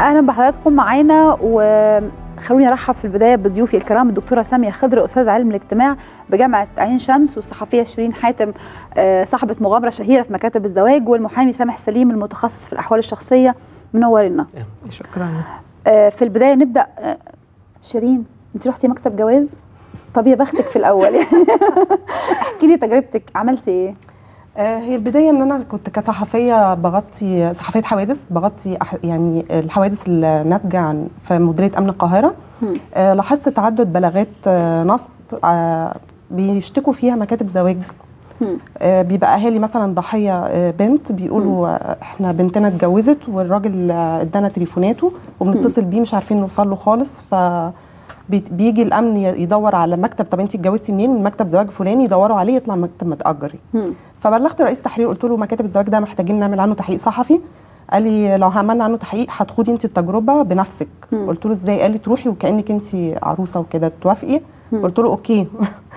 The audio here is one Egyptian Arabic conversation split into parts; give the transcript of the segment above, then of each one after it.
اهلا بحضراتكم معانا وخلوني ارحب في البدايه بضيوفي الكرام الدكتوره ساميه خضر استاذ علم الاجتماع بجامعه عين شمس والصحفيه شيرين حاتم صاحبه مغامره شهيره في مكاتب الزواج والمحامي سامح سليم المتخصص في الاحوال الشخصيه منورنا شكرا في البدايه نبدا شيرين انت رحتي مكتب جواز طب يا بختك في الاول يعني احكي لي تجربتك عملتي ايه هي البدايه ان انا كنت كصحفيه بغطي صحفيه حوادث بغطي يعني الحوادث الناتجه عن في مديريه امن القاهره آه لاحظت تعدد بلاغات آه نصب آه بيشتكوا فيها مكاتب زواج آه بيبقى اهالي مثلا ضحيه آه بنت بيقولوا آه احنا بنتنا اتجوزت والراجل ادانا تليفوناته وبنتصل بيه مش عارفين نوصل له خالص ف بيجي الامن يدور على مكتب طب انت اتجوزتي منين من مكتب زواج فلاني يدوروا عليه يطلع مكتب متاجر فبلغت رئيس تحرير قلت له مكاتب الزواج ده محتاجين نعمل عنه تحقيق صحفي قال لي لو عملنا عنه تحقيق هتخوضي انت التجربه بنفسك مم. قلت له ازاي قال لي تروحي وكانك انت عروسه وكده توافقي قلت له اوكي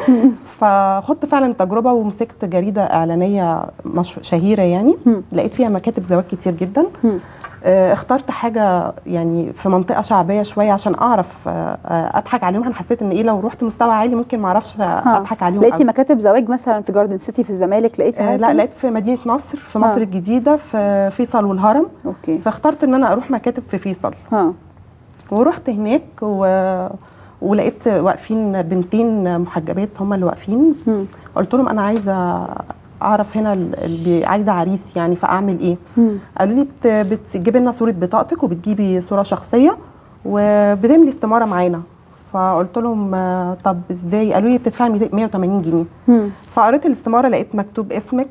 فخدت فعلا التجربه ومسكت جريده اعلانيه مش شهيره يعني مم. لقيت فيها مكاتب زواج كتير جدا مم. آه اخترت حاجه يعني في منطقه شعبيه شويه عشان اعرف آه اضحك عليهم انا حسيت ان ايه لو رحت مستوى عالي ممكن ما اعرفش اضحك عليهم لقيتي مكاتب زواج مثلا في جاردن سيتي في الزمالك لقيتي آه لا لقيت في مدينه نصر في مصر ها. الجديده في فيصل والهرم اوكي فاخترت ان انا اروح مكاتب في فيصل ها. ورحت هناك و ولقيت واقفين بنتين محجبات هم اللي واقفين قلت لهم انا عايزه اعرف هنا اللي عايزه عريس يعني فاعمل ايه مم. قالوا لي بت... بتجيبي لنا صوره بطاقتك وبتجيبي صوره شخصيه وبتملي استماره معانا فقلت لهم طب ازاي قالوا لي بتدفعي 180 جنيه مم. فقريت الاستماره لقيت مكتوب اسمك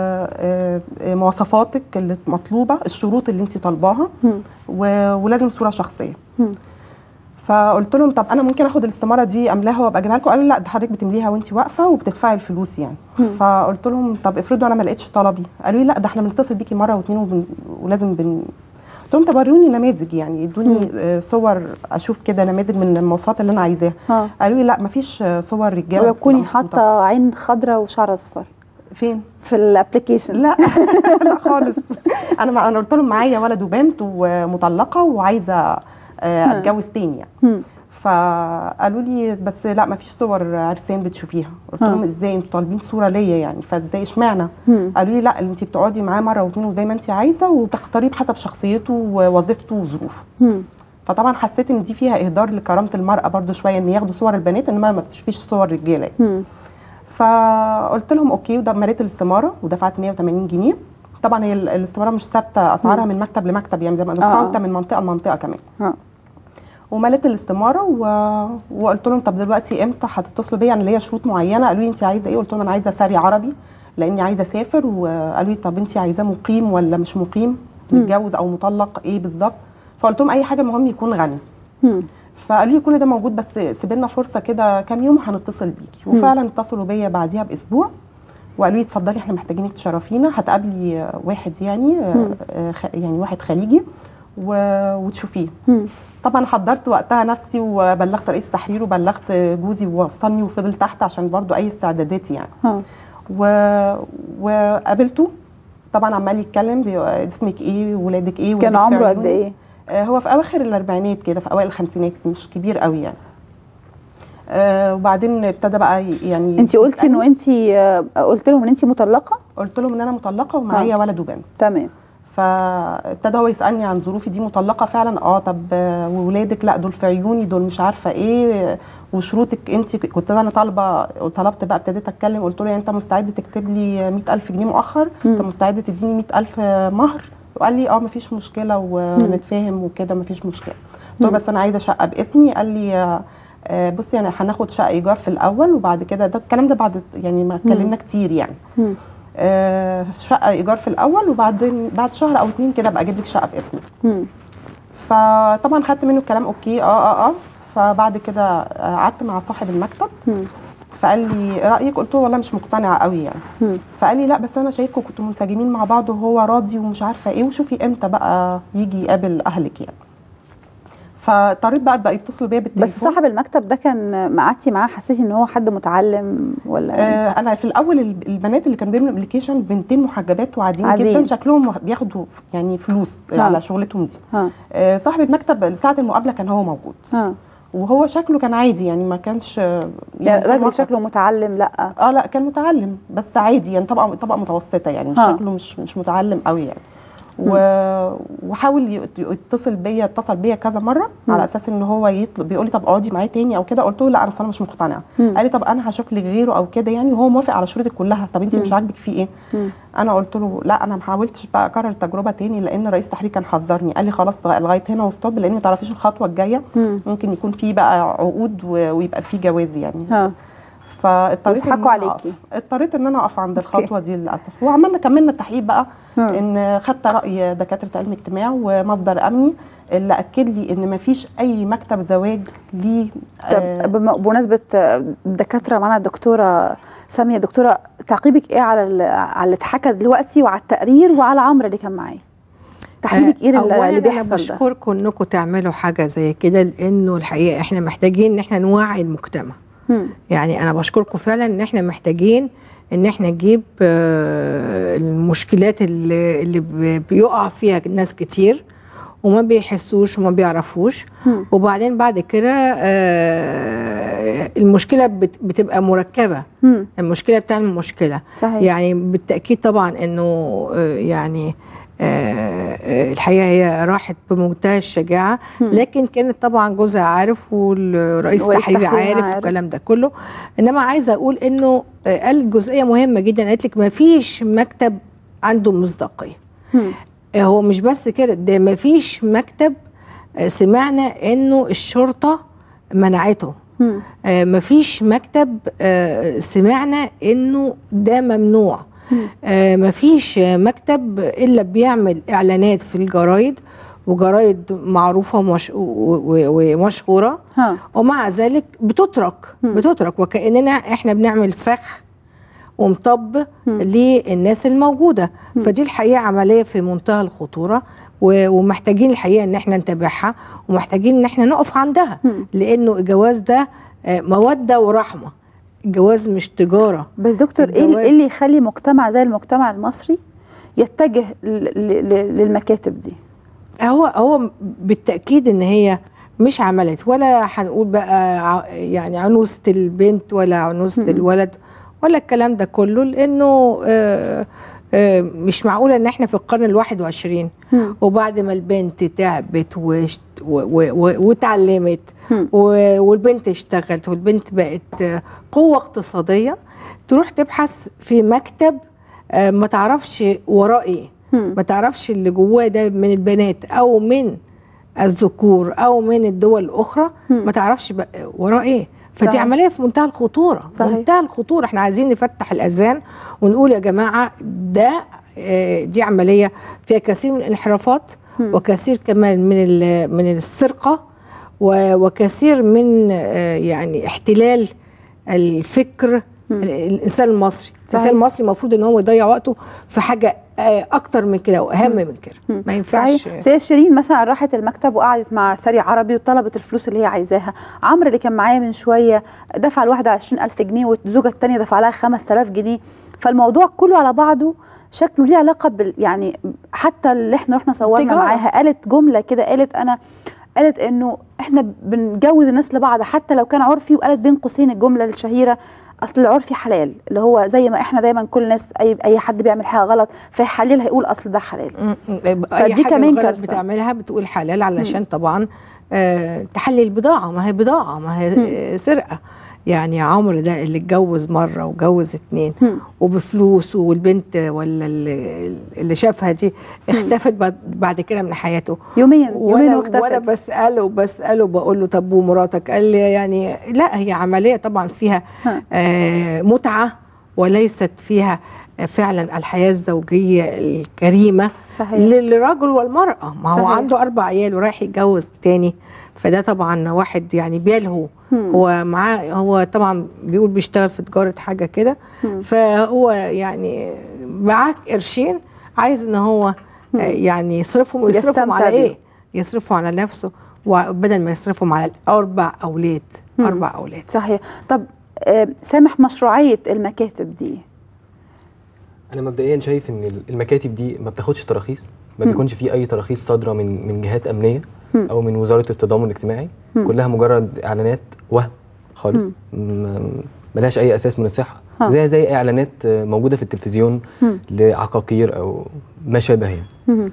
مواصفاتك اللي مطلوبه الشروط اللي انت طالباها ولازم صوره شخصيه مم. فقلت لهم طب انا ممكن اخد الاستماره دي املاها وابقى اجيبها لكم قالوا لا ده حضرتك بتمليها وانت واقفه وبتدفعي الفلوس يعني مم. فقلت لهم طب افرضوا انا ما لقيتش طلبي قالوا لي لا ده احنا بنتصل بيكي مره واثنين وبن... ولازم بن قلت لهم طب وروني نماذج يعني ادوني صور اشوف كده نماذج من المواصفات اللي انا عايزاها قالوا لي لا ما فيش صور رجاله وتكوني حاطه عين خضراء وشعر اصفر فين في الابلكيشن لا لا خالص انا ما انا قلت لهم معايا ولد وبنت ومطلقه وعايزه اتجوز تاني يعني فقالوا لي بس لا ما فيش صور عرسان بتشوفيها قلت لهم ازاي انتوا طالبين صوره ليا يعني فازاي اشمعنى قالوا لي لا انت بتقعدي معاه مره واثنين وزي ما انت عايزه وتختاريه بحسب شخصيته ووظيفته وظروفه فطبعا حسيت ان دي فيها اهدار لكرامه المراه برضو شويه ان ياخدوا صور البنات انما ما تشوفيش صور رجاله فقلت لهم اوكي وده مليت الاستماره ودفعت 180 جنيه طبعا هي الاستماره مش ثابته اسعارها من مكتب لمكتب يعني متفاوته آه. من منطقه لمنطقه كمان آه. ومليت الاستماره و... وقلت لهم طب دلوقتي امتى هتتصلوا بيا انا ليا شروط معينه قالوا لي انت عايزه ايه قلت لهم انا عايزه ساري عربي لاني عايزه اسافر وقالوا لي طب انت عايزاه مقيم ولا مش مقيم متجوز او مطلق ايه بالظبط فقلت لهم اي حاجه المهم يكون غني فقالوا لي كل ده موجود بس سيب لنا فرصه كده كام يوم هنتصل بيكي وفعلا اتصلوا بيا بعديها باسبوع وقالوا لي اتفضلي احنا محتاجينك تشرفينا هتقابلي واحد يعني يعني واحد خليجي وتشوفيه طبعا حضرت وقتها نفسي وبلغت رئيس تحرير وبلغت جوزي ووصلني وفضل تحت عشان برضو اي استعداداتي يعني ها. و... وقابلته طبعا عمال يتكلم اسمك ايه ولادك ايه كان عمره قد ايه هو في اواخر الاربعينات كده في اوائل الخمسينات مش كبير قوي يعني آه وبعدين ابتدى بقى يعني انت قلتي انه انت قلت لهم ان انت مطلقه قلت لهم ان انا مطلقه ومعايا ولد وبنت تمام فابتدى هو يسالني عن ظروفي دي مطلقه فعلا اه طب وولادك لا دول في عيوني دول مش عارفه ايه وشروطك انت كنت انا طالبه وطلبت بقى ابتديت اتكلم قلت له انت مستعد تكتب لي 100000 جنيه مؤخر انت مستعد تديني 100000 مهر وقال لي اه مفيش مشكله ونتفاهم وكده مفيش مشكله قلت له بس انا عايزه شقه باسمي قال لي آه بصي يعني هناخد شقه ايجار في الاول وبعد كده ده الكلام ده بعد يعني ما اتكلمنا كتير يعني مم. آه شقه ايجار في الاول وبعدين بعد شهر او اتنين كده ابقى اجيب لك شقه باسمك فطبعا خدت منه الكلام اوكي اه اه اه فبعد كده قعدت مع صاحب المكتب مم. فقال لي رايك قلت له والله مش مقتنعه قوي يعني مم. فقال لي لا بس انا شايفكم كنتوا منسجمين مع بعض وهو راضي ومش عارفه ايه وشوفي امتى بقى يجي يقابل اهلك يعني فاضطريت بقى بقى يتصلوا بيا بس بالتليفون صاحب المكتب ده كان قعدتي معاه حسيتي ان هو حد متعلم ولا آه انا في الاول الب- البنات اللي كانوا بيعملوا ابلكيشن بنتين محجبات وعاديين عاديين. جدا شكلهم بياخدوا ف- يعني فلوس ها. على شغلتهم دي ها آه صاحب المكتب ساعه المقابله كان هو موجود ها وهو شكله كان عادي يعني ما كانش آه، يعني كان راجل وسط. شكله متعلم لا اه لا كان متعلم بس عادي يعني طبقه طبقه متوسطه يعني مش ها. شكله مش مش متعلم قوي يعني و... وحاول يت- يتصل بيا اتصل بيا كذا مره مم. على اساس ان هو يطلب بيقول لي طب اقعدي معايا تاني او كده قلت له لا انا اصلا مش مقتنعه مم. قال لي طب انا هشوف لك غيره او كده يعني وهو موافق على شروطك كلها طب انت مش مم. عاجبك فيه ايه مم. انا قلت له لا انا ما حاولتش بقى اكرر التجربه تاني لان رئيس التحرير كان حذرني قال لي خلاص بقى لغايه هنا وستوب لان ما تعرفيش الخطوه الجايه مم. ممكن يكون في بقى عقود و- ويبقى في جواز يعني ها فاضطريت ان ويضحكوا انا عليكي. اقف اضطريت ان انا اقف عند أوكي. الخطوه دي للاسف وعملنا كملنا التحقيق بقى مم. ان خدت راي دكاتره علم اجتماع ومصدر امني اللي اكد لي ان ما فيش اي مكتب زواج ليه آه، طب بم- بمناسبه آه، الدكاتره معانا الدكتوره ساميه دكتوره تعقيبك ايه على ال- على اللي اتحكى دلوقتي وعلى التقرير وعلى عمرو اللي كان معايا تحليلك ايه لل- اولا اللي انا بيحصل ده بشكركم انكم تعملوا حاجه زي كده لانه الحقيقه احنا محتاجين ان احنا نوعي المجتمع مم. يعني انا بشكركم فعلا ان احنا محتاجين ان احنا نجيب آه، المشكلات اللي, اللي بي- بيقع فيها ناس كتير وما بيحسوش وما بيعرفوش مم. وبعدين بعد كده آه، المشكله بت- بتبقى مركبه مم. المشكله بتعمل مشكله صحيح. يعني بالتاكيد طبعا انه آه، يعني آه، آه، الحقيقه هي راحت بمنتهى الشجاعه لكن كانت طبعا جوزها عارف والرئيس ورئيس التحرير التحرير عارف عارف. والكلام ده كله انما عايزه اقول انه آه، قال جزئيه مهمه جدا قالت لك ما فيش مكتب عنده مصداقيه مم. آه، هو مش بس كده ده ما فيش مكتب آه، سمعنا انه الشرطه منعته مم. آه، مفيش مكتب آه، سمعنا انه ده ممنوع آه، مفيش آه، مكتب الا بيعمل اعلانات في الجرايد وجرايد معروفه ومش و- و- ومشهوره ها ومع ذلك بتترك بتترك وكاننا احنا بنعمل فخ ومطب للناس الموجوده فدي الحقيقه عمليه في منتهى الخطوره و- ومحتاجين الحقيقه ان احنا نتابعها ومحتاجين ان احنا نقف عندها لانه الجواز ده آه، موده ورحمه الجواز مش تجاره بس دكتور ايه الجواز- إيه اللي يخلي مجتمع زي المجتمع المصري يتجه ل- ل- ل- للمكاتب دي هو هو بالتاكيد ان هي مش عملت ولا هنقول بقى ع- يعني عنوسه البنت ولا عنوسه الولد ولا الكلام ده كله لانه آه، آه، مش معقوله ان احنا في القرن الواحد وعشرين مم. وبعد ما البنت تعبت واشت- و- و- و- واتعلمت مم. و- والبنت اشتغلت والبنت بقت آه، قوه اقتصاديه تروح تبحث في مكتب آه، ما تعرفش وراه ايه مم. ما تعرفش اللي جواه ده من البنات او من الذكور او من الدول الاخرى مم. ما تعرفش بقى وراه ايه فدي صحيح. عمليه في منتهى الخطوره صحيح. منتهى الخطوره احنا عايزين نفتح الاذان ونقول يا جماعه ده آه، دي عمليه فيها كثير من الانحرافات وكثير كمان من ال- من السرقه و- وكثير من آه، يعني احتلال الفكر ال- الانسان المصري الانسان صحيح. المصري المفروض ان هو يضيع وقته في حاجه آه، اكتر من كده واهم من كده ما ينفعش صحيح زي شيرين مثلا راحت المكتب وقعدت مع ثري عربي وطلبت الفلوس اللي هي عايزاها عمرو اللي كان معايا من شويه دفع الواحده 20000 جنيه والزوجه الثانيه دفع لها 5000 جنيه فالموضوع كله على بعضه شكله ليه علاقه بال يعني حتى اللي احنا رحنا صورنا تجارة. معاها قالت جمله كده قالت انا قالت انه احنا بنجوز الناس لبعض حتى لو كان عرفي وقالت بين قوسين الجمله الشهيره اصل العرفي حلال اللي هو زي ما احنا دايما كل الناس اي اي حد بيعمل حاجه غلط فيحللها يقول اصل ده حلال م- م- اي فدي حاجه كمان غلط كارثة. بتعملها بتقول حلال علشان طبعا آه تحلي البضاعه ما هي بضاعه ما هي آه، سرقه يعني عمرو ده اللي اتجوز مره وجوز اتنين مم. وبفلوس والبنت ولا اللي, اللي شافها دي اختفت بعد- بعد كده من حياته يوميا يومين وانا واختفت وانا بساله بساله بقول له طب ومراتك قال لي يعني لا هي عمليه طبعا فيها ها. آه متعه وليست فيها آه، فعلا الحياه الزوجيه الكريمه صحيح. للرجل والمراه ما هو صحيح. عنده اربع عيال ورايح يتجوز تاني فده طبعا واحد يعني بيلهو مم. هو معاه هو طبعا بيقول بيشتغل في تجاره حاجه كده مم. فهو يعني معاه قرشين عايز ان هو آه، يعني يصرفهم ويصرفهم يستمتع على بيهم. ايه يصرفوا على نفسه وبدل ما يصرفهم على الاربع اولاد مم. اربع اولاد صحيح طب آه، سامح مشروعيه المكاتب دي انا مبدئيا شايف ان المكاتب دي ما بتاخدش تراخيص ما مم. بيكونش في اي تراخيص صادره من من جهات امنيه مم. او من وزاره التضامن الاجتماعي مم. كلها مجرد اعلانات وهم خالص م- ملهاش اي اساس من الصحه ها. زي زي اعلانات موجوده في التلفزيون مم. لعقاقير او ما شابه يعني مم.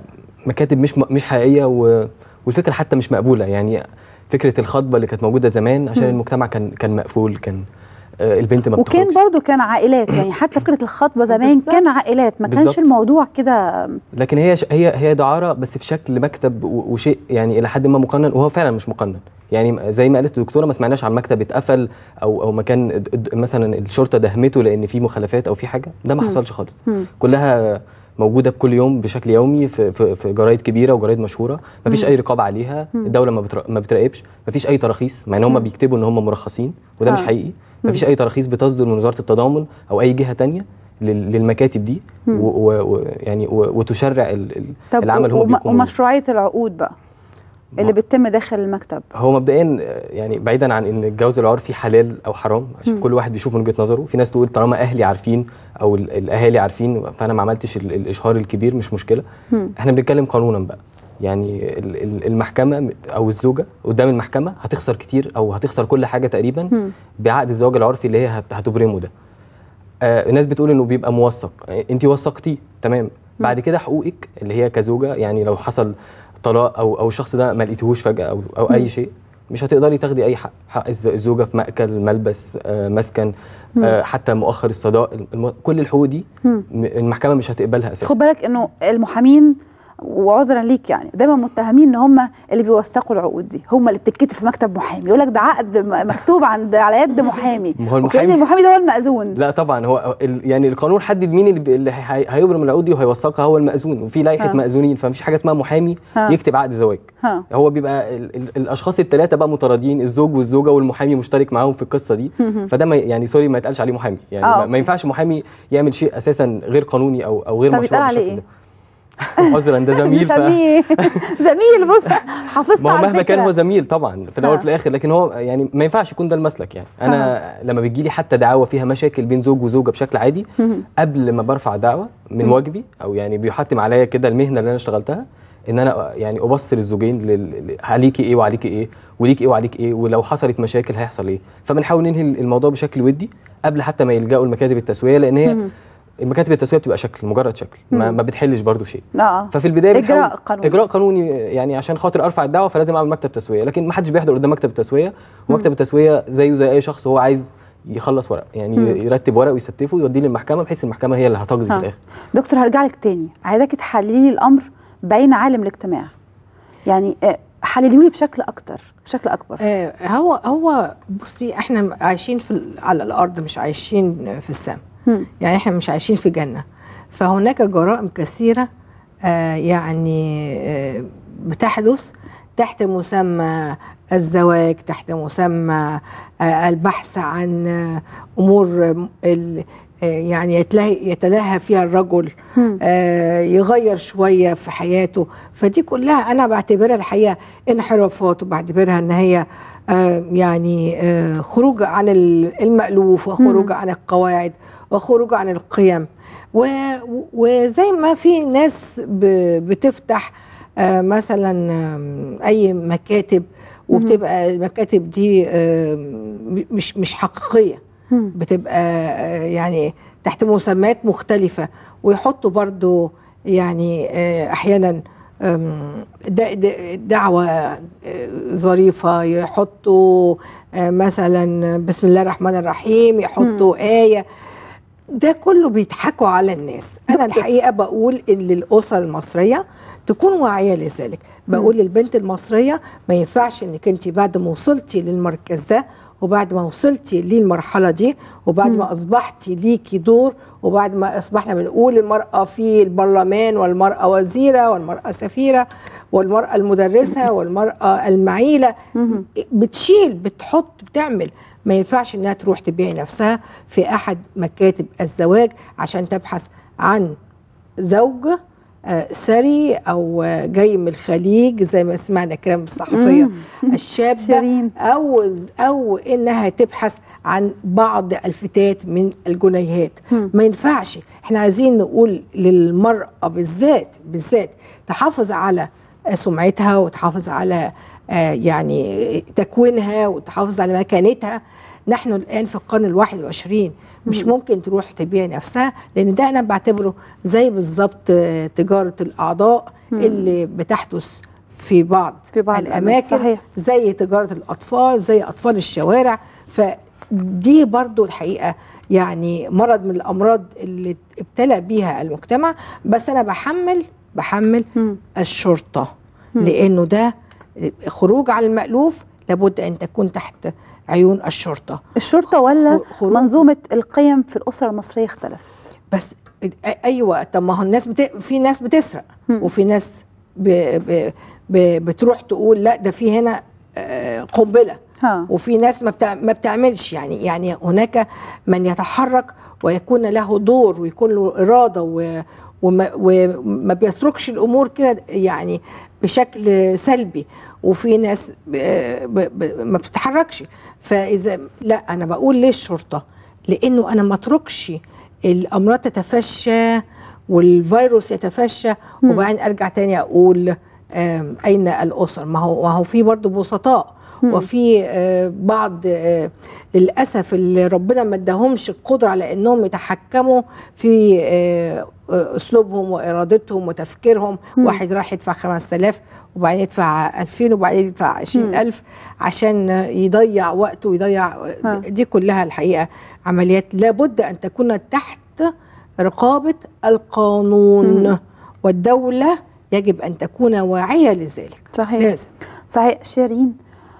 فمكاتب مش مش حقيقيه و... والفكره حتى مش مقبوله يعني فكره الخطبه اللي كانت موجوده زمان عشان مم. المجتمع كان كان مقفول كان آه، البنت ما وكان بتخرجش برضو كان عائلات يعني حتى فكره الخطبه زمان بالظبط. كان عائلات ما كانش بالظبط. الموضوع كده لكن هي ش... هي هي دعاره بس في شكل مكتب و... وشيء يعني الى حد ما مقنن وهو فعلا مش مقنن يعني زي ما قالت الدكتوره ما سمعناش عن مكتب اتقفل او او مكان د- د- مثلا الشرطه دهمته لان في مخالفات او في حاجه ده ما مم. حصلش خالص مم. كلها موجوده بكل يوم بشكل يومي في في, في جرايد كبيره وجرايد مشهوره ما فيش مم. اي رقابه عليها مم. الدوله ما, بتر... ما بتراقبش ما فيش اي تراخيص مع ان هم مم. بيكتبوا ان هم مرخصين وده مش آه. حقيقي ما فيش مم. اي تراخيص بتصدر من وزاره التضامن او اي جهه تانية لل- للمكاتب دي مم. و- و- ويعني و- وتشرع ال- ال- طب العمل هم وم- بيقوموا بيه. ومشروعيه العقود بقى اللي ما- بتتم داخل المكتب هو مبدئيا آه، يعني بعيدا عن ان الجواز العرفي حلال او حرام عشان مم. كل واحد بيشوف من وجهه نظره في ناس تقول طالما اهلي عارفين او ال- الاهالي عارفين فانا ما عملتش ال- الاشهار الكبير مش مشكله مم. احنا بنتكلم قانونا بقى يعني ال- ال- المحكمه او الزوجه قدام المحكمه هتخسر كتير او هتخسر كل حاجه تقريبا مم. بعقد الزواج العرفي اللي هي هت- هتبرمه ده آه الناس بتقول انه بيبقى موثق انت وثقتيه تمام بعد كده حقوقك اللي هي كزوجه يعني لو حصل طلاق او او الشخص ده ما لقيتهوش فجاه او او مم. اي شيء مش هتقدري تاخدي اي حق حق الز- الزوجه في مأكل ملبس آه مسكن مم. آه حتى مؤخر الصداق الم- كل الحقوق دي مم. م- المحكمه مش هتقبلها اساسا خد بالك انه المحامين وعذرا ليك يعني دايما متهمين ان هم اللي بيوثقوا العقود دي هم اللي بتتكتب في مكتب محامي يقول لك ده عقد م- مكتوب عند على يد محامي ما هو وكأن المحامي المحامي ده هو المأذون لا طبعا هو ال- يعني القانون حدد مين اللي, بي- اللي هي- هيبرم العقود دي وهيوثقها هو المأذون وفي لائحه ها. مأذونين فمفيش حاجه اسمها محامي ها. يكتب عقد زواج ها هو بيبقى ال ال الاشخاص الثلاثه بقى متراضيين الزوج والزوجه والمحامي مشترك معاهم في القصه دي فده ما يعني سوري ما يتقالش عليه محامي يعني آه، ما, أوكي. ما ينفعش محامي يعمل شيء اساسا غير قانوني او او غير طب مشروع يتقال عليه بالشكل ده عذرا ده زميل ف... نسميه زميل بص حافظت ما هو على مهما كان الفكرة. هو زميل طبعا في الاول ها. وفي الاخر لكن هو يعني ما ينفعش يكون ده المسلك يعني انا لما بيجي لي حتى دعوه فيها مشاكل بين زوج وزوجه بشكل عادي مهم. قبل ما برفع دعوه من مم. واجبي او يعني بيحتم عليا كده المهنه اللي انا اشتغلتها ان انا يعني ابصر الزوجين لل... ل- عليكي ايه وعليكي ايه وليك ايه وعليك ايه ولو حصلت مشاكل هيحصل ايه فبنحاول ننهي الموضوع بشكل ودي قبل حتى ما يلجأوا لمكاتب التسويه لان هي مهم. المكاتب التسويه بتبقى شكل مجرد شكل ما, مم. ما بتحلش برضو شيء اه ففي البدايه إجراء بنحاول- قانوني. اجراء قانوني يعني عشان خاطر ارفع الدعوه فلازم اعمل مكتب تسويه لكن ما حدش بيحضر قدام مكتب التسويه ومكتب التسويه زيه زي اي شخص هو عايز يخلص ورق يعني مم. يرتب ورق ويستفه ويوديه للمحكمه بحيث المحكمه هي اللي هتقضي في ها. الاخر دكتور هرجع لك تاني عايزاك تحللي لي الامر بعين عالم الاجتماع يعني آه، حلليه لي بشكل اكتر بشكل اكبر آه، هو هو بصي احنا عايشين في ال- على الارض مش عايشين في السماء مم. يعني احنا مش عايشين في جنه فهناك جرائم كثيره آه، يعني آه، بتحدث تحت مسمى الزواج تحت مسمى آه، البحث عن آه، امور آه، ال- آه، يعني يتلهي يتلهى فيها الرجل مم. آه، يغير شويه في حياته فدي كلها انا بعتبرها الحقيقه انحرافات وبعتبرها ان هي آه، يعني آه، خروج عن ال- المألوف وخروج مم. عن القواعد وخروج عن القيم و- وزي ما في ناس ب- بتفتح آه، مثلا آم، اي مكاتب وبتبقى المكاتب دي آم، مش مش حقيقيه مم. بتبقى آه، يعني تحت مسميات مختلفة ويحطوا برضو يعني آه، أحيانا آم، د- د- دعوة آه، ظريفة يحطوا آه، مثلا بسم الله الرحمن الرحيم يحطوا آية ده كله بيضحكوا على الناس انا الحقيقه بقول ان للاسر المصريه تكون واعيه لذلك بقول للبنت المصريه ما ينفعش انك انت بعد ما وصلتي للمركز ده وبعد ما وصلتي للمرحله دي وبعد ما اصبحتي ليكي دور وبعد ما اصبحنا بنقول المراه في البرلمان والمراه وزيره والمراه سفيره والمراه المدرسه والمراه المعيله مهم. بتشيل بتحط بتعمل ما ينفعش انها تروح تبيع نفسها في احد مكاتب الزواج عشان تبحث عن زوج آه، ثري او آه، جاي من الخليج زي ما سمعنا كلام الصحفيه الشابه شيرين. او او انها تبحث عن بعض الفتات من الجنيهات ما ينفعش احنا عايزين نقول للمراه بالذات بالذات تحافظ على سمعتها وتحافظ على آه، يعني تكوينها وتحافظ على مكانتها نحن الان في القرن الواحد وعشرين مش ممكن تروح تبيع نفسها لان ده انا بعتبره زي بالظبط آه، تجاره الاعضاء اللي بتحدث في بعض في بعض الاماكن صحيح. زي تجاره الاطفال زي اطفال الشوارع فدي برضو الحقيقه يعني مرض من الامراض اللي ابتلى بيها المجتمع بس انا بحمل بحمل الشرطه لانه ده خروج على المألوف لابد ان تكون تحت عيون الشرطه الشرطه ولا خروج. منظومه القيم في الاسره المصريه اختلف بس أ- ايوه طب ما هو الناس بت... في ناس بتسرق وفي ناس ب... ب... ب... بتروح تقول لا ده في هنا آه، قنبله ها. وفي ناس ما, بتع... ما بتعملش يعني يعني هناك من يتحرك ويكون له دور ويكون له اراده و... وما, وما بيتركش الامور كده يعني بشكل سلبي وفي ناس ب... ب... ب... ما بتتحركش فاذا لا انا بقول ليه الشرطه لانه انا ما اتركش الامراض تتفشى والفيروس يتفشى وبعدين ارجع تاني اقول آم، اين الاسر ما هو ما هو في برضه بسطاء وفي آه، بعض آه، للاسف اللي ربنا ما اداهمش القدره على انهم يتحكموا في آه، آه، اسلوبهم وارادتهم وتفكيرهم واحد راح يدفع 5000 وبعدين يدفع 2000 وبعدين يدفع 20000 عشان يضيع وقته ويضيع ها. دي كلها الحقيقه عمليات لابد ان تكون تحت رقابه القانون والدوله يجب ان تكون واعيه لذلك صحيح لازم صحيح شيرين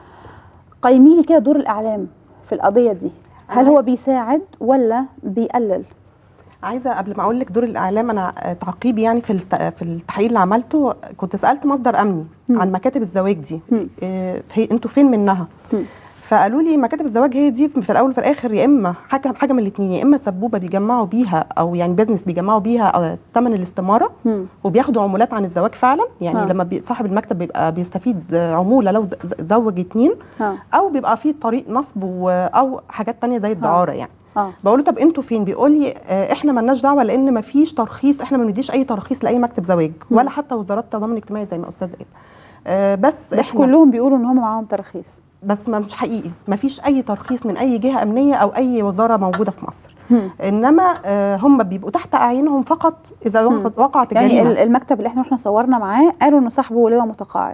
قيمي لي كده دور الاعلام في القضيه دي هل هو بيساعد ولا بيقلل عايزه قبل ما اقول لك دور الاعلام انا آه، تعقيبي يعني في الت- في التحقيق اللي عملته كنت سالت مصدر امني عن مكاتب الزواج دي آه، هي انتوا فين منها فقالوا لي مكاتب الزواج هي دي في الاول وفي الاخر يا اما حاجه حاجه من الاثنين يا اما سبوبه بيجمعوا بيها او يعني بزنس بيجمعوا بيها ثمن الاستماره وبياخدوا عمولات عن الزواج فعلا يعني ها. لما بي- صاحب المكتب بيبقى بيستفيد آه، عموله لو ز- ز- زوج اتنين ها. او بيبقى فيه طريق نصب و- او حاجات تانية زي الدعاره يعني اه بقول له طب انتوا فين بيقول لي آه، احنا مالناش دعوه لان ما فيش ترخيص احنا ما بنديش اي ترخيص لاي مكتب زواج ولا حتى وزارات التضامن الاجتماعي زي ما استاذ قال آه، بس بس احنا كلهم بيقولوا ان هم معاهم تراخيص بس ما مش حقيقي ما فيش اي ترخيص من اي جهه امنيه او اي وزاره موجوده في مصر انما آه، هم بيبقوا تحت اعينهم فقط اذا وقعت- وقعت يعني الجريمه ال- المكتب اللي احنا رحنا صورنا معاه قالوا انه صاحبه لواء متقاعد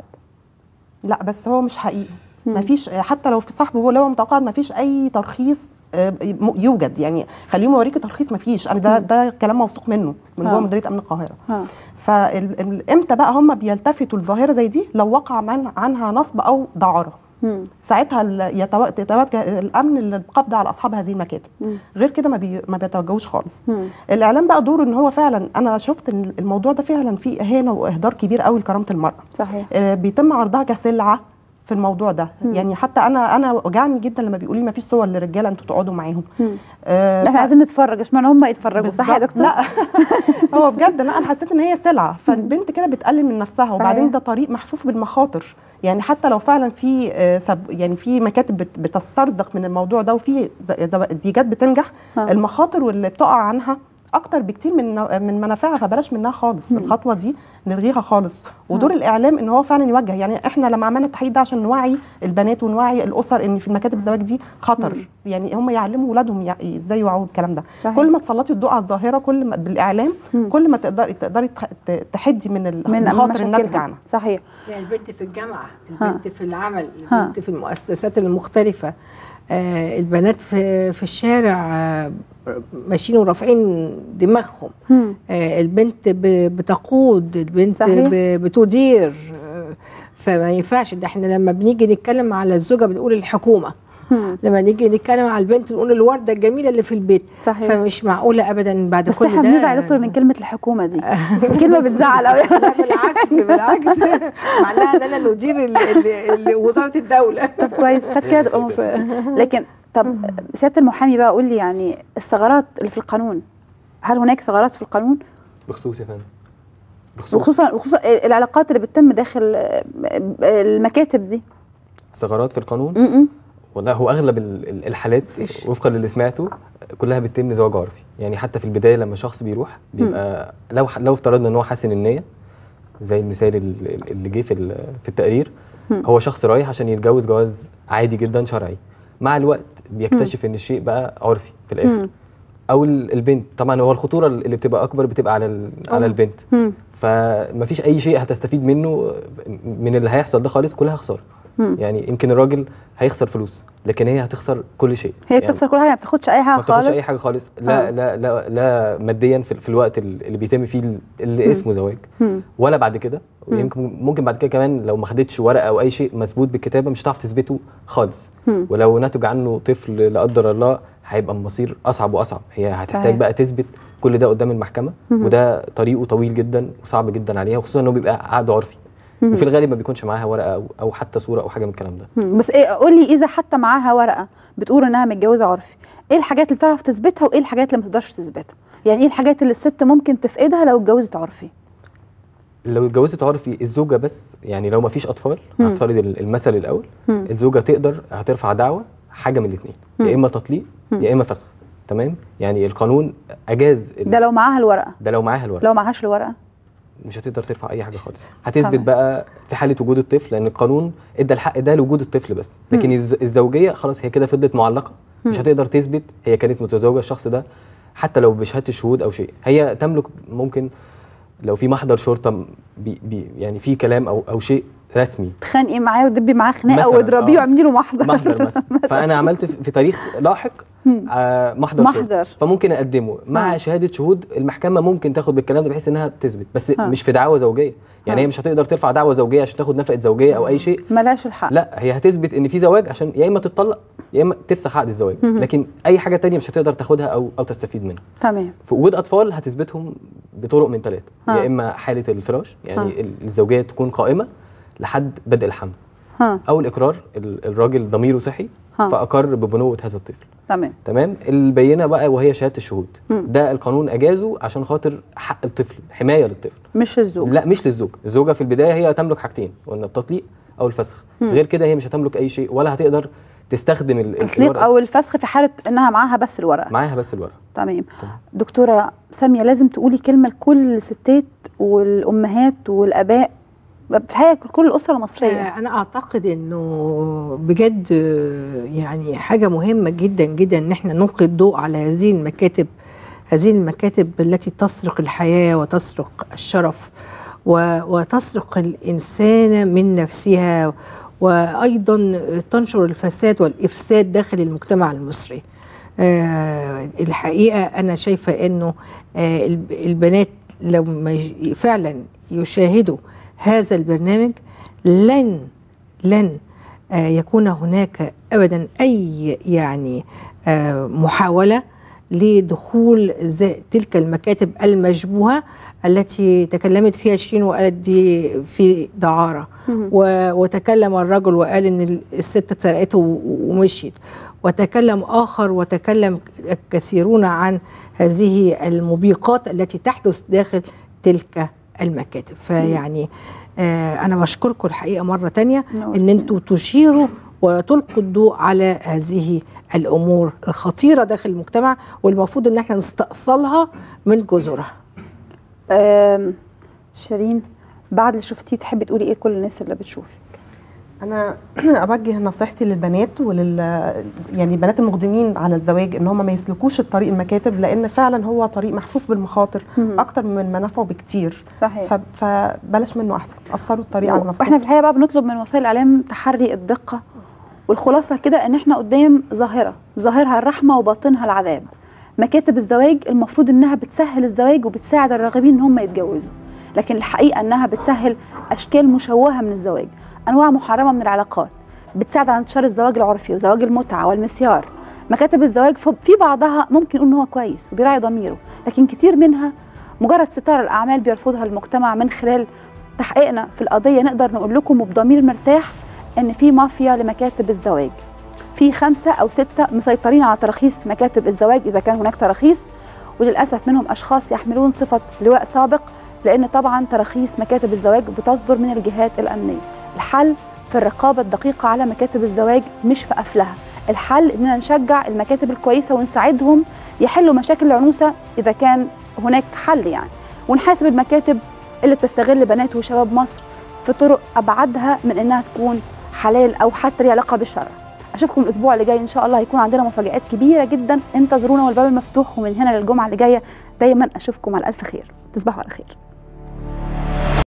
لا بس هو مش حقيقي ما فيش حتى لو في صاحبه هو لو متقاعد ما فيش اي ترخيص آه، م- يوجد يعني خليهم يوريكي ترخيص ما فيش انا ده ده كلام موثوق منه من آه. جوه مديريه امن القاهره ها. فامتى بقى هم بيلتفتوا لظاهره زي دي لو وقع من عنها نصب او دعاره مم. ساعتها ال- يتو- يتوجه الامن للقبض على اصحاب هذه المكاتب غير كده ما, بي ما بيتوجهوش خالص مم. الاعلام بقى دوره ان هو فعلا انا شفت ان الموضوع ده فعلا فيه اهانه واهدار كبير قوي لكرامه المراه صحيح آه، بيتم عرضها كسلعه في الموضوع ده يعني حتى انا انا وجعني جدا لما بيقولوا لي ما فيش صور للرجاله انتوا تقعدوا معاهم آه، احنا ف- عايزين نتفرج اشمعنى هم يتفرجوا صح يا بالظبط. دكتور لا هو بجد لا انا حسيت ان هي سلعه فالبنت كده بتقلل من نفسها وبعدين صحيح. ده طريق محفوف بالمخاطر يعني حتى لو فعلا في آه، سب يعني في مكاتب بت- بتسترزق من الموضوع ده وفي ز- زو- زيجات بتنجح ها. المخاطر واللي بتقع عنها اكتر بكتير من نوع- من منافعها فبلاش منها خالص الخطوه دي نلغيها خالص ودور الاعلام ان هو فعلا يوجه يعني احنا لما عملنا التحقيق ده عشان نوعي البنات ونوعي الاسر ان في المكاتب الزواج دي خطر يعني هم يعلموا اولادهم يع- ازاي يوعوا الكلام ده صحيح. كل ما تسلطي الضوء على الظاهره كل ما بالاعلام كل ما تقدري تقدري تح- ت- تحدي من ال- من المخاطر الناتجه مشاكلها عنها صحيح يعني البنت في الجامعة ها. البنت في العمل ها. البنت في المؤسسات المختلفة آه البنات في في الشارع آه ماشيين ورافعين دماغهم مم. آه البنت ب- بتقود البنت صحيح. ب- بتدير آه فما ينفعش ده احنا لما بنيجي نتكلم على الزوجة بنقول الحكومة مم. لما نيجي نتكلم على البنت نقول الوردة الجميلة اللي في البيت صحيح. فمش معقولة أبدا بعد بس كل احنا ده بنزعل يا دكتور من كلمه الحكومه دي كلمه بتزعل قوي لا بالعكس بالعكس معناها ان انا ندير ال- ال- ال- وزاره الدوله طب كويس خد كده تبقى مبسوط. لكن طب سياده المحامي بقى قول لي يعني الثغرات اللي في القانون هل هناك ثغرات في القانون؟ بخصوص يا فندم بخصوص وخصوصا وخصوصا العلاقات اللي بتتم داخل آه، المكاتب دي ثغرات في القانون م-م. والله هو اغلب ال- ال- الحالات مفيش. وفقا للي سمعته كلها بتتم زواج عرفي يعني حتى في البدايه لما شخص بيروح بيبقى لو لو افترضنا ان هو حاسن النيه زي المثال ال- ال- اللي جه في ال- في التقرير هو شخص رايح عشان يتجوز جواز عادي جدا شرعي مع الوقت بيكتشف ان الشيء بقى عرفي في الاخر مم. او ال- البنت طبعا هو الخطوره اللي بتبقى اكبر بتبقى على ال- على البنت مم. فمفيش اي شيء هتستفيد منه من اللي هيحصل ده خالص كلها خساره مم. يعني يمكن الراجل هيخسر فلوس لكن هي هتخسر كل شيء هي يعني بتخسر كل حاجه ما بتاخدش اي حاجه ما بتاخدش خالص اي حاجه خالص لا آه. لا لا لا ماديا في, في الوقت اللي بيتم فيه ال- اللي اسمه زواج مم. ولا بعد كده ويمكن ممكن بعد كده كمان لو ما خدتش ورقه او اي شيء مثبوت بالكتابه مش هتعرف تثبته خالص مم. ولو نتج عنه طفل لا قدر الله هيبقى المصير اصعب واصعب هي هتحتاج صحيح. بقى تثبت كل ده قدام المحكمه وده طريقه طويل جدا وصعب جدا عليها وخصوصا انه بيبقى عقد عرفي وفي الغالب ما بيكونش معاها ورقه او او حتى صوره او حاجه من الكلام ده مم. بس ايه قول لي اذا حتى معاها ورقه بتقول انها متجوزه عرفي ايه الحاجات اللي تعرف تثبتها وايه الحاجات اللي ما تقدرش تثبتها يعني ايه الحاجات اللي الست ممكن تفقدها لو اتجوزت عرفي لو اتجوزت عرفي الزوجه بس يعني لو ما فيش اطفال مم. هفترض المثل الاول مم. الزوجه تقدر هترفع دعوه حاجه من الاثنين يا اما تطليق يا اما فسخ تمام يعني القانون اجاز ال- ده لو معاها الورقه ده لو معاها الورق لو معهاش الورقه مش هتقدر ترفع اي حاجه خالص هتثبت تمام. بقى في حاله وجود الطفل لان القانون ادى الحق ده لوجود الطفل بس لكن الز- الزوجيه خلاص هي كده فضلت معلقه مش هتقدر تثبت هي كانت متزوجه الشخص ده حتى لو بشهاده الشهود او شيء هي تملك ممكن لو في محضر شرطه بي بي يعني في كلام او او شيء رسمي تخانقي معاه ودبي معاه خناقه مثلاً، واضربيه آه. واعملي له محضر محضر مثلا فانا عملت في في تاريخ لاحق آه محضر, محضر. شرطة. فممكن اقدمه مع آه. شهاده شهود المحكمه ممكن تاخد بالكلام ده بحيث انها تثبت بس آه. مش في دعوه زوجيه يعني آه. هي مش هتقدر ترفع دعوه زوجيه عشان تاخد نفقه زوجيه او اي شيء ملاش الحق لا هي هتثبت ان في زواج عشان يا اما تتطلق يا اما تفسخ عقد الزواج لكن اي حاجه تانية مش هتقدر تاخدها او او تستفيد منها تمام في وجود اطفال هتثبتهم بطرق من ثلاثه آه. يا اما حاله الفراش يعني الزوجيه تكون قائمه لحد بدء الحمل ها او الاقرار ال- الراجل ضميره صحي ها. فاقر ببنوه هذا الطفل تمام تمام البينه بقى وهي شهاده الشهود مم. ده القانون اجازه عشان خاطر حق الطفل حمايه للطفل مش الزوج لا مش للزوج الزوجه في البدايه هي تملك حاجتين قلنا التطليق او الفسخ غير كده هي مش هتملك اي شيء ولا هتقدر تستخدم ال- ال- التطليق الورقة. او الفسخ في حاله انها معاها بس الورقه معاها بس الورقه تمام دكتوره ساميه لازم تقولي كلمه لكل الستات والامهات والاباء في الحقيقه كل الاسره المصريه آه، انا اعتقد انه بجد آه، يعني حاجه مهمه جدا جدا ان احنا نلقي الضوء على هذه المكاتب هذه المكاتب التي تسرق الحياه وتسرق الشرف و- وتسرق الانسان من نفسها وايضا تنشر الفساد والافساد داخل المجتمع المصري آه، الحقيقه انا شايفه انه آه، الب- البنات لما يج- فعلا يشاهدوا هذا البرنامج لن لن آه، يكون هناك ابدا اي يعني آه، محاوله لدخول ز- تلك المكاتب المشبوهه التي تكلمت فيها شيرين وقالت دي في دعاره و- وتكلم الرجل وقال ان الست سرقته و- ومشيت وتكلم اخر وتكلم كثيرون عن هذه الموبقات التي تحدث داخل تلك المكاتب فيعني آه انا بشكركم الحقيقه مره تانية ان انتوا تشيروا وتلقوا الضوء على هذه الامور الخطيره داخل المجتمع والمفروض ان احنا نستأصلها من جذورها آم، شيرين بعد اللي شفتيه تحبي تقولي ايه لكل الناس اللي بتشوفك انا اوجه نصيحتي للبنات ولل يعني البنات المقدمين على الزواج ان هم ما يسلكوش الطريق المكاتب لان فعلا هو طريق محفوف بالمخاطر اكتر من منافعه بكتير صحيح ف- فبلاش منه احسن اثروا الطريق على نفسهم احنا في الحقيقه بقى بنطلب من وسائل الاعلام تحري الدقه والخلاصه كده ان احنا قدام ظاهره ظاهرها الرحمه وباطنها العذاب مكاتب الزواج المفروض انها بتسهل الزواج وبتساعد الراغبين ان هم يتجوزوا لكن الحقيقه انها بتسهل اشكال مشوهه من الزواج انواع محرمه من العلاقات بتساعد على انتشار الزواج العرفي وزواج المتعه والمسيار مكاتب الزواج ف- في بعضها ممكن يقول ان هو كويس وبيراعي ضميره لكن كتير منها مجرد ستار الاعمال بيرفضها المجتمع من خلال تحقيقنا في القضيه نقدر نقول لكم وبضمير مرتاح ان في مافيا لمكاتب الزواج في خمسه او سته مسيطرين على تراخيص مكاتب الزواج اذا كان هناك تراخيص وللاسف منهم اشخاص يحملون صفه لواء سابق لان طبعا تراخيص مكاتب الزواج بتصدر من الجهات الامنيه الحل في الرقابه الدقيقه على مكاتب الزواج مش في قفلها الحل اننا نشجع المكاتب الكويسه ونساعدهم يحلوا مشاكل العنوسه اذا كان هناك حل يعني ونحاسب المكاتب اللي بتستغل بنات وشباب مصر في طرق ابعدها من انها تكون حلال او حتى ليها علاقه بالشرع اشوفكم الاسبوع اللي جاي ان شاء الله هيكون عندنا مفاجات كبيره جدا انتظرونا والباب المفتوح ومن هنا للجمعه اللي جايه دايما اشوفكم على الف خير تصبحوا على خير